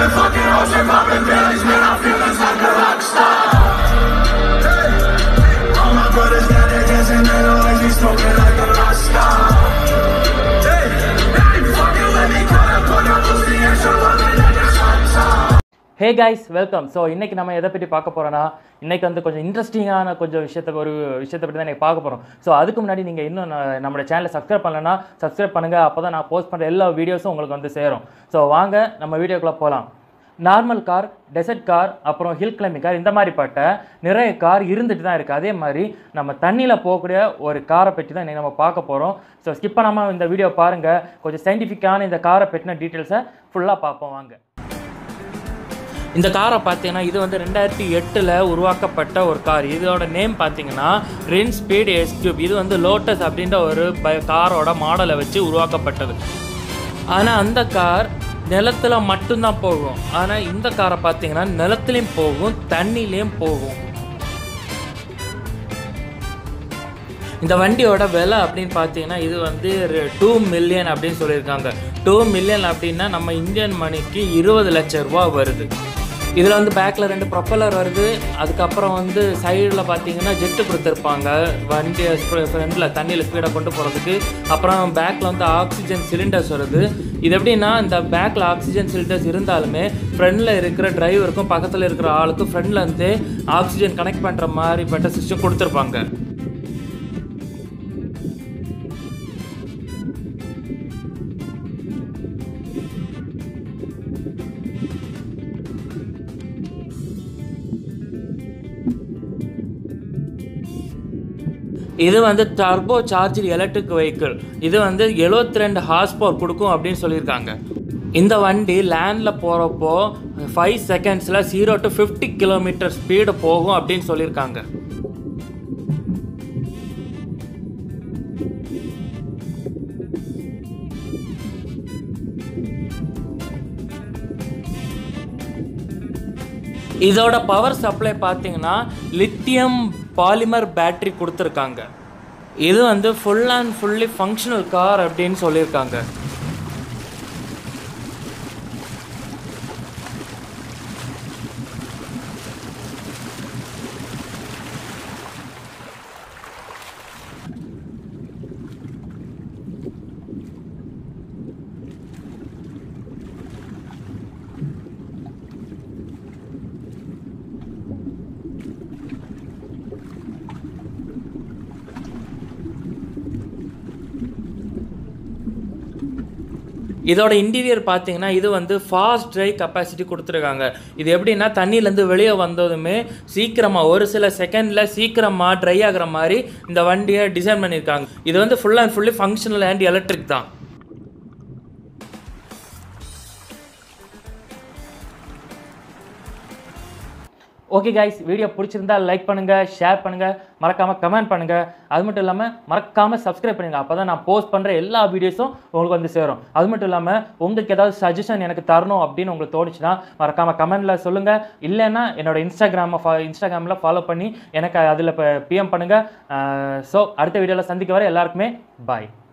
fucking ocean, popping pills, man, I'm feeling like a rock star. All my brothers got their dancing, they always be smoking like a rock star. Hey, hey, fucking let me cut up on your pussy and show up like a rock star. Hey guys welcome so இன்னைக்கு நம்ம எதை பற்றி பார்க்க போகிறோன்னா இன்னைக்கு வந்து கொஞ்சம் இன்ட்ரெஸ்டிங்கான கொஞ்சம் விஷயத்தை ஒரு விஷயத்தை பற்றி தான் இன்னைக்கு பார்க்க போகிறோம் ஸோ அதுக்கு முன்னாடி நீங்கள் இன்னும் ந- நம்மளோட சேனலை சப்ஸ்கிரைப் பண்ணலன்னா சப்ஸ்கிரைப் பண்ணுங்கள் அப்போ தான் நான் போஸ்ட் பண்ணுற எல்லா வீடியோஸும் உங்களுக்கு வந்து சேரும் ஸோ வாங்க நம்ம வீடியோக்குள்ளே போகலாம் நார்மல் கார் டெசர்ட் கார் அப்புறம் ஹில் கிளைம்பிங் கார் இந்த மாதிரி பட்ட நிறைய கார் இருந்துட்டு தான் இருக்குது அதே மாதிரி நம்ம தண்ணியில் போகக்கூடிய ஒரு காரை பற்றி தான் இன்னைக்கு நம்ம பார்க்க போகிறோம் ஸோ ஸ்கிப் பண்ணாமல் இந்த வீடியோ பாருங்கள் கொஞ்சம் சயின்டிஃபிக்கான இந்த காரை பற்றின டீட்டெயில்ஸை ஃபுல்லாக பார்ப்போம் வாங்க இந்த காரை பார்த்தீங்கன்னா இது வந்து ரெண்டாயிரத்தி எட்டில் உருவாக்கப்பட்ட ஒரு கார் இதோட நேம் பார்த்தீங்கன்னா ரென் ஸ்பீட் எஸ் கியூப் இது வந்து லோட்டஸ் அப்படின்ற ஒரு ப காரோட மாடலை வச்சு உருவாக்கப்பட்டது ஆனால் அந்த கார் நிலத்தில் மட்டும்தான் போகும் ஆனால் இந்த காரை பார்த்தீங்கன்னா நிலத்துலேயும் போகும் தண்ணிலையும் போகும் இந்த வண்டியோட விலை அப்படின்னு பார்த்தீங்கன்னா இது வந்து டூ மில்லியன் அப்படின்னு சொல்லியிருக்காங்க டூ மில்லியன் அப்படின்னா நம்ம இந்தியன் மணிக்கு இருபது லட்சம் ரூபா வருது இதில் வந்து பேக்கில் ரெண்டு ப்ரொப்பலர் வருது அதுக்கப்புறம் வந்து சைடில் பார்த்தீங்கன்னா ஜெட்டு கொடுத்துருப்பாங்க வண்டி ஃப்ரெண்டில் தண்ணியில் ஸ்பீடாக கொண்டு போகிறதுக்கு அப்புறம் பேக்கில் வந்து ஆக்சிஜன் சிலிண்டர்ஸ் வருது இது எப்படின்னா இந்த பேக்கில் ஆக்சிஜன் சிலிண்டர்ஸ் இருந்தாலுமே ஃப்ரண்டில் இருக்கிற டிரைவருக்கும் பக்கத்தில் இருக்கிற ஆளுக்கும் ஃப்ரண்டில் வந்து ஆக்சிஜன் கனெக்ட் பண்ணுற மாதிரிப்பட்ட சிஸ்டம் கொடுத்துருப்பாங்க இது வந்து டர்போ சார்ஜ் எலக்ட்ரிக் வெஹிக்கிள் இது வந்து 72 ரெண்டு ஹார்ஸ் பவர் கொடுக்கும் அப்படின்னு சொல்லியிருக்காங்க இந்த வண்டி லேண்டில் போகிறப்போ ஃபைவ் செகண்ட்ஸில் zero to fifty kilometre speed போகும் அப்படின்னு சொல்லியிருக்காங்க இதோட பவர் சப்ளை பார்த்தீங்கன்னா லித்தியம் பாலிமர் பேட்டரி கொடுத்துருக்காங்க இது வந்து full and fully functional car அப்படின்னு சொல்லியிருக்காங்க இதோட இன்டீரியர் பார்த்தீங்கன்னா இது வந்து ஃபாஸ்ட் ட்ரை கெப்பாசிட்டி கொடுத்துருக்காங்க இது எப்படின்னா தண்ணியிலேருந்து வெளியே வந்ததுமே சீக்கிரமாக ஒரு சில செகண்டில் சீக்கிரமாக ட்ரை ஆகுற மாதிரி இந்த வண்டியை டிசைன் பண்ணியிருக்காங்க இது வந்து full and fully functional and electric தான் ஓகே கைஸ் வீடியோ பிடிச்சிருந்தா லைக் பண்ணுங்க ஷேர் பண்ணுங்க மறக்காம கமெண்ட் பண்ணுங்க அது மட்டும் இல்லாமல் மறக்காம சப்ஸ்கிரைப் பண்ணுங்க அப்போ தான் நான் போஸ்ட் பண்ணுற எல்லா வீடியோஸும் உங்களுக்கு வந்து சேரும் அது மட்டும் இல்லாமல் உங்களுக்கு ஏதாவது சஜஷன் எனக்கு தரணும் அப்படின்னு உங்களுக்கு தோணுச்சுன்னா மறக்காம கமெண்ட்ல சொல்லுங்க இல்லைன்னா என்னோட இன்ஸ்டாகிராமை ஃபா இன்ஸ்டாகிராமில் ஃபாலோ பண்ணி எனக்கு அதில் இப்போ பிஎம் பண்ணுங்க ஸோ அடுத்த வீடியோவில் சந்திக்க வர எல்லாருக்குமே பாய்